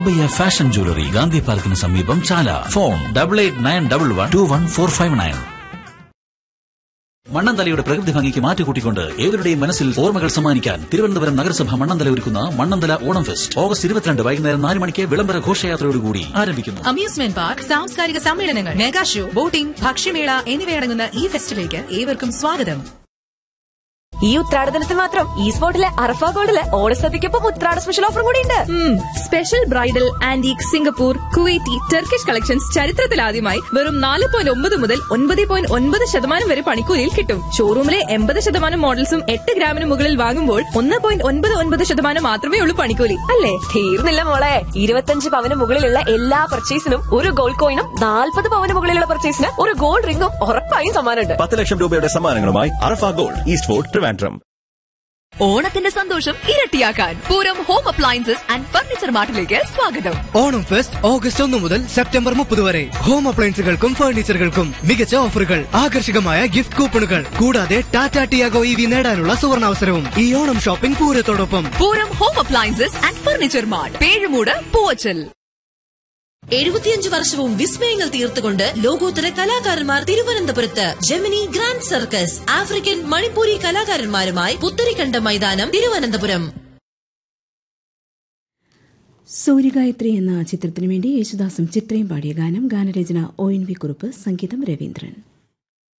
അഭയ fashion jewellery Gandhi പാർക്കിന് സമീപം Chala phone double eight nine double one two one four five nine മണ്ണന്തലയുടെ പ്രകൃതി ഭംഗിക്ക് മാറ്റുകൂട്ടിക്കൊണ്ട് ഏവരുടെയും മനസ്സിൽ ഓർമ്മകൾ സമ്മാനിക്കാൻ തിരുവനന്തപുരം നഗരസഭ മണ്ണന്തല ഒരുക്കുന്ന മണ്ണന്തല ഓണം ഫെസ്റ്റ് ഓഗസ്റ്റ് ഇരുപത്തിരണ്ട് വൈകുന്നേരം നാല് മണിക്ക് വിളംബര ഘോഷയാത്രയോടുകൂടി ആരംഭിക്കുന്നു അമ്യൂസ്മെന്റ് പാർക്ക് സാംസ്കാരിക സമ്മേളനങ്ങൾ മെഗാ ഷോ ബോട്ടിംഗ് ഭക്ഷ്യമേള എന്നിവയടങ്ങുന്ന ഈ ഫെസ്റ്റിലേക്ക് ഏവർക്കും സ്വാഗതം ഈ ഉത്രാടദിനത്തിൽ മാത്രം ഈ സ്പോട്ടിലെ അറഫ ഗോൾഡിലെ ഓണസദ്യക്കൊപ്പം ഉത്രാട സ്പെഷ്യൽ ഓഫറും കൂടി ഉണ്ട് special bridal antique Singapore Kuwaiti Turkish collections ചരിത്രത്തിലാദ്യമായി വെറും നാല് പോയിന്റ് ഒമ്പത് മുതൽ ഒൻപത് പോയിന്റ് ഒൻപത് ശതമാനം വരെ പണിക്കൂലിയിൽ കിട്ടും ഷോറൂമിലെ എൺപത് ശതമാനം മോഡൽസും എട്ട് ഗ്രാമിന് മുകളിൽ വാങ്ങുമ്പോൾ ഒന്ന് പോയിന്റ് ഒൻപത് ഒൻപത് ശതമാനം മാത്രമേ ഉള്ളൂ പണിക്കൂലി അല്ലേ തീർന്നില്ല മോളെ ഇരുപത്തഞ്ച് പവന് മുകളിലുള്ള എല്ലാ പർച്ചേസിനും ഒരു ഗോൾഡ് കോയിനും നാൽപ്പത് പവന് മുകളിലുള്ള പർച്ചേസിന് ഒരു ഗോൾഡ് റിംഗും ഉറപ്പായും സമ്മാനമുണ്ട് പത്ത് ലക്ഷം രൂപയുടെ സമ്മാനങ്ങളുമായി Arafa gold east fort Trivandrum ഓണത്തിന്റെ സന്തോഷം ഇരട്ടിയാക്കാൻ Pooram home appliances and furniture മാർട്ടിലേക്ക് സ്വാഗതം ഓണം ഫെസ്റ്റ് ഓഗസ്റ്റ് ഒന്ന് മുതൽ സെപ്റ്റംബർ മുപ്പത് വരെ ഹോം അപ്ലയൻസുകൾക്കും ഫർണിച്ചറുകൾക്കും മികച്ച ഓഫറുകൾ ആകർഷകമായ ഗിഫ്റ്റ് കൂപ്പണുകൾ കൂടാതെ ടാറ്റ ടിയാഗോ ഇ വി നേടാനുള്ള സുവർണാവസരവും ഈ ഓണം ഷോപ്പിംഗ് പൂരത്തോടൊപ്പം Pooram home appliances and furniture mart Pezhumoodu Poovachal എഴുപത്തിയഞ്ച് വർഷവും വിസ്മയങ്ങൾ തീർത്തുകൊണ്ട് ലോകോത്തര കലാകാരന്മാർ തിരുവനന്തപുരത്ത് Gemini grand circus African Manipuri കലാകാരന്മാരുമായി പുത്തരിക്കണ്ട മൈതാനം തിരുവനന്തപുരം സൂര്യഗായത്രി എന്ന ചിത്രത്തിനു വേണ്ടി യേശുദാസും ചിത്രയും പാടിയ ഗാനം ഗാനരചന ഒ എൻ വി കുറുപ്പ് സംഗീതം രവീന്ദ്രൻ